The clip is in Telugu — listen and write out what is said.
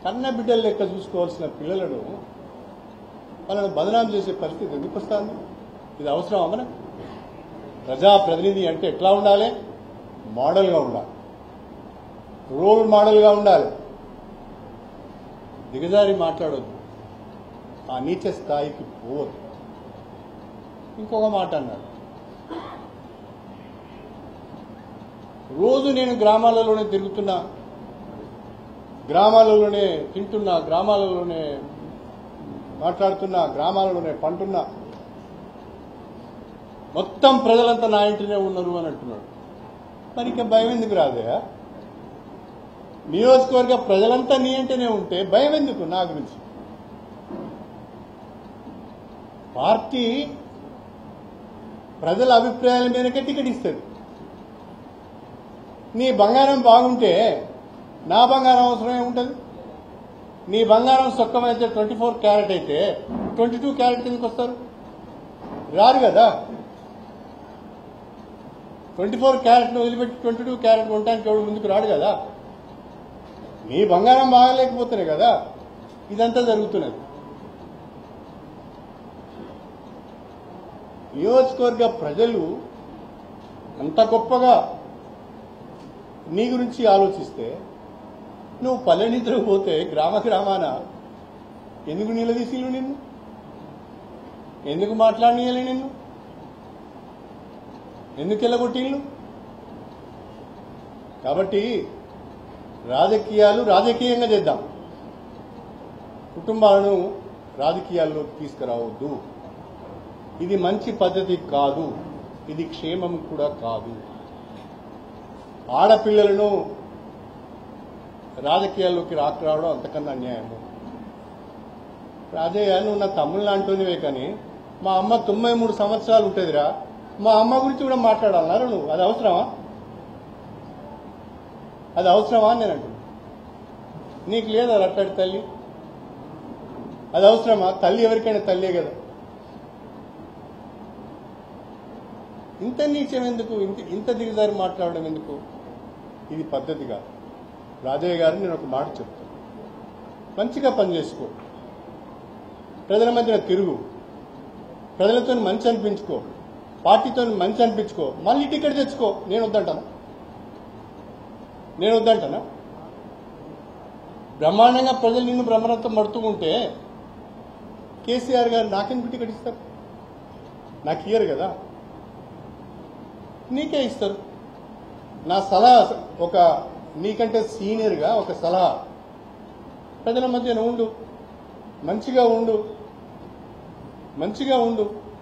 కన్న బిడ్డల లెక్క చూసుకోవాల్సిన పిల్లలను వాళ్ళను బదనాం చేసే పరిస్థితి ఎందుకు వస్తుంది ఇది అవసరమా మన ప్రజాప్రతినిధి అంటే ఎట్లా ఉండాలి మోడల్గా ఉండాలి రోల్ మోడల్గా ఉండాలి దిగజారి మాట్లాడొద్దు ఆ నీచ స్థాయికి పోవద్దు ఇంకొక మాట అన్నాడు రోజు నేను గ్రామాలలోనే తిరుగుతున్నా గ్రామాలలోనే తింటున్నా గ్రామాలలోనే మాట్లాడుతున్నా గ్రామాలలోనే పంటున్నా మొత్తం ప్రజలంతా నా ఇంటినే ఉన్నారు అని అంటున్నాడు మరి ఇంకా భయం ఎందుకు రాదే నియోజకవర్గ ప్రజలంతా నీ అంటేనే ఉంటే భయం ఎందుకు నా గురించి పార్టీ ప్రజల అభిప్రాయాల మేరకే టికెట్ ఇస్తుంది నీ బంగారం బాగుంటే నా బంగారం అవసరమే ఉంటుంది నీ బంగారం సొక్కమైతే ట్వంటీ ఫోర్ క్యారెట్ అయితే ట్వంటీ టూ క్యారెట్ కిందకి వస్తారు రారు కదా ట్వంటీ ఫోర్ క్యారెట్ను వదిలిపెట్టి ట్వంటీ టూ క్యారెట్ ఉండటానికి ఎవడు ముందుకు రాడు కదా నీ బంగారం బాగాలేకపోతేనే కదా ఇదంతా జరుగుతున్నది నియోజకవర్గ ప్రజలు అంత గొప్పగా నీ గురించి ఆలోచిస్తే నువ్వు పల్లె నిద్రకు పోతే గ్రామ గ్రామాన ఎందుకు నిలదీసిల్లు నిన్ను ఎందుకు మాట్లాడనీయాలి నిన్ను ఎందుకు వెళ్ళగొట్టిళ్ళు కాబట్టి రాజకీయాలు రాజకీయంగా చేద్దాం కుటుంబాలను రాజకీయాల్లోకి తీసుకురావద్దు ఇది మంచి పద్ధతి కాదు ఇది క్షేమం కూడా కాదు ఆడపిల్లలను రాజకీయాల్లోకి రాకరావడం అంతకన్నా అన్యాయము రాజయ్య నువ్వు నా తమ్ముళ్ళు అంటున్నవే కానీ మా అమ్మ తొంభై మూడు సంవత్సరాలు ఉంటుందిరా మా అమ్మ గురించి కూడా మాట్లాడాలన్నారు నువ్వు అది అవసరమా అది అవసరమా అని నేను అంటున్నా నీకు లేదా అట్టాడి తల్లి అది అవసరమా తల్లి ఎవరికైనా తల్లే కదా ఇంత నీచం ఎందుకు ఇంత ఇంత దిగజారి మాట్లాడడం ఎందుకు ఇది పద్ధతి కాదు రాజయ్య గారు నేను ఒక మాట చెప్తాను మంచిగా పనిచేసుకో ప్రజల మధ్యన తిరుగు ప్రజలతో మంచి అనిపించుకో పార్టీతో మంచి అనిపించుకో మళ్ళీ టికెట్ తెచ్చుకో నేను వద్దంటానా నేను వద్దంటానా బ్రహ్మాండంగా ప్రజలు నిన్ను బ్రహ్మరథం పడుతూ ఉంటే కేసీఆర్ గారు నాకెందుకు టికెట్ ఇస్తారు నాకు ఇయ్యరు కదా నీకే ఇస్తారు నా సలహా ఒక నీకంటే సీనియర్గా ఒక సలహా ప్రజల మధ్యన ఉండు మంచిగా ఉండు మంచిగా ఉండు